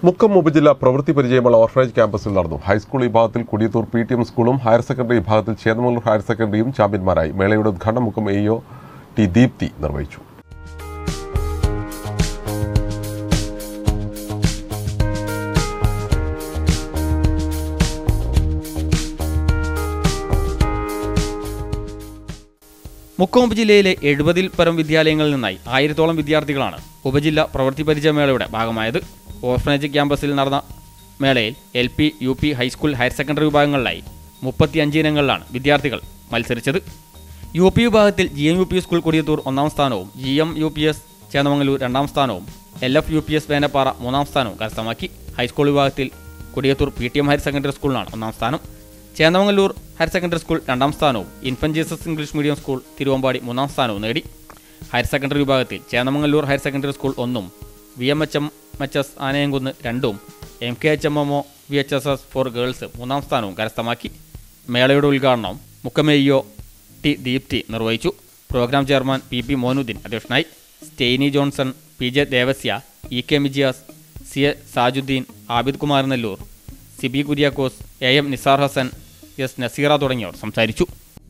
മുക്കം ഉപജില്ല പ്രവൃത്തി പരിചയമുള്ള ഓർഫനേജ് ക്യാമ്പസിൽ നടന്നു ഹൈസ്കൂൾ വിഭാഗത്തിൽ കുടിയത്തൂർ പി ടി എം സ്കൂളും ഹയർ സെക്കൻഡറി വിഭാഗത്തിൽ ചേന്നമംഗലൂർ ഹയർ സെക്കൻഡറിയും ചാമ്പ്യന്മാരായി മേളയുടെ ഉദ്ഘാടനം Mukkam A O T Deepthi നിർവഹിച്ചു മുക്കം ഉപജില്ലയിലെ എഴുപതിൽ പരം വിദ്യാലയങ്ങളിൽ നിന്നായി ആയിരത്തോളം വിദ്യാർത്ഥികളാണ് ഉപജില്ല പ്രവൃത്തി പരിചയ മേളയുടെ ഭാഗമായത് ഓർഫനേജ് ക്യാമ്പസിൽ നടന്ന മേളയിൽ L P U P high school higher secondary വിഭാഗങ്ങളിലായി മുപ്പത്തിയഞ്ച് ഇനങ്ങളിലാണ് വിദ്യാർത്ഥികൾ മത്സരിച്ചത് യു പി വിഭാഗത്തിൽ G M U P school Kodiyathur ഒന്നാം സ്ഥാനവും G M U P S Chennamangallur രണ്ടാം സ്ഥാനവും L F U P S Venappara മൂന്നാം സ്ഥാനവും കരസ്ഥമാക്കി ഹൈസ്കൂൾ വിഭാഗത്തിൽ Kodiyathur P T M higher secondary സ്കൂളിനാണ് ഒന്നാം സ്ഥാനം ചേന്നമംഗലൂർ ഹയർ സെക്കൻഡറി സ്കൂൾ രണ്ടാം സ്ഥാനവും infant Jesus English medium school Thiruvambady മൂന്നാം സ്ഥാനവും നേടി ഹയർ സെക്കൻഡറി വിഭാഗത്തിൽ ചേന്നമംഗലൂർ ഹയർ സെക്കൻഡറി സ്കൂൾ ഒന്നും V M H M H S Anayamkunnu രണ്ടും M K H M M O V H S S for girls മൂന്നാം സ്ഥാനവും കരസ്ഥമാക്കി മേളയുടെ ഉദ്ഘാടനം മുക്കമേയ്യോ ടി ദീപ്തി നിർവഹിച്ചു program chairman P P Monudheen അധ്യക്ഷനായി Steny Johnson P J Devasia E K Mijiyas C A Sajudheen Abid Kumar Nellur Siby Kuriakose A M Nisar Hassan S Naseera തുടങ്ങിയവർ സംസാരിച്ചു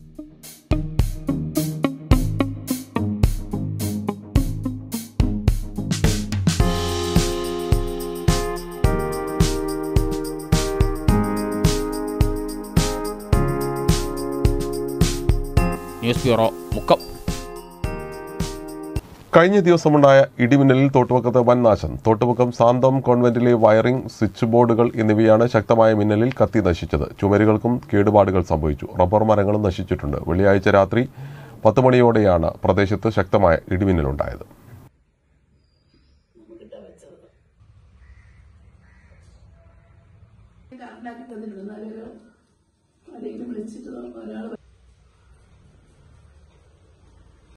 ന്യൂസ് ബ്യൂറോ മുക്കം കഴിഞ്ഞ ദിവസമുണ്ടായ ഇടിമിന്നലിൽ തോട്ടുമുക്കത്ത് വൻ നാശം തോട്ടുമുക്കം സാന്തം കോൺവെന്റിലെ വയറിംഗ് സ്വിച്ച് ബോർഡുകൾ എന്നിവയാണ് ശക്തമായ മിന്നലിൽ കത്തി നശിച്ചത് ചുമരുകൾക്കും കേടുപാടുകൾ സംഭവിച്ചു റബ്ബർ മരങ്ങളും നശിച്ചിട്ടുണ്ട് വെള്ളിയാഴ്ച രാത്രി പത്ത് മണിയോടെയാണ് പ്രദേശത്ത് ശക്തമായ ഇടിമിന്നലുണ്ടായത് കറണ്ടാക്കി തന്നിട്ടുണ്ട് എന്നാലും ആരെങ്കിലും വിളിച്ചിട്ട് ഒരാൾ